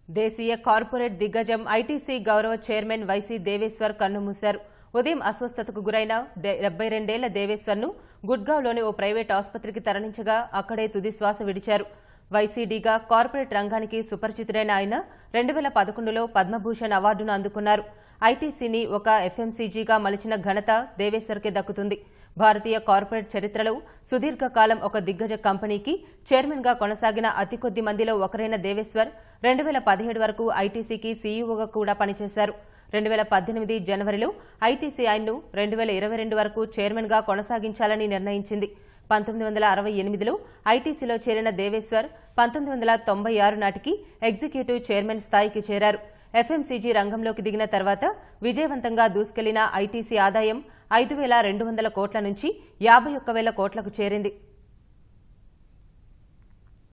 దేశీయ కార్పొరేట్ దిగ్గజం ఐటీసీ గౌరవ చైర్మన్ వైసీ దేవేశ్వర్ కన్నుమూశారు ఉదయం అస్వస్థతకు గురైన డెబ్బై రెండేళ్ల దేవేశ్వర్ను గుడ్గావ్లోని ఓ ప్రైవేట్ ఆసుపత్రికి తరలించగా అక్కడే తుది శ్వాస విడిచారు వైసీడీగా కార్పొరేట్ రంగానికి సుపరిచితుడైన ఆయన రెండు వేల పదకొండులో పద్మభూషణ్ అవార్డును అందుకున్నారు ఐటీసీని ఒక ఎఫ్ఎంసీజీగా మలిచిన ఘనత దేవేశ్వర్కే దక్కుతుంది భారతీయ కార్పొరేట్ చరిత్రలో సుదీర్ఘకాలం ఒక దిగ్గజ కంపెనీకి చైర్మన్గా కొనసాగిన అతి కొద్ది మందిలో ఒకరైన దేవేశ్వర్ రెండు వేల పదిహేడు వరకు ఐటీసీకి సీఈఓగా కూడా పనిచేశారు రెండు వేల పద్దెనిమిది జనవరిలో ఐటీసీ ఆయన్ను రెండు వేల ఇరవై రెండు వరకు చైర్మన్గా కొనసాగించాలని నిర్ణయించింది పంతొమ్మిది వందల అరవై ఎనిమిదిలో ఐటీసీలో చేరిన దేవేశ్వర్ పంతొమ్మిది వందల తొంభై ఆరు నాటికి ఎగ్జిక్యూటివ్ చైర్మన్ స్థాయికి చేరారు ఎఫ్ఎంసీజీ రంగంలోకి దిగిన తర్వాత విజయవంతంగా దూసుకెళ్లిన ఐటీసీ ఆదాయం ఐదు వేల రెండు వందల కోట్ల నుంచి యాభై ఒక్క వేల కోట్లకు చేరింది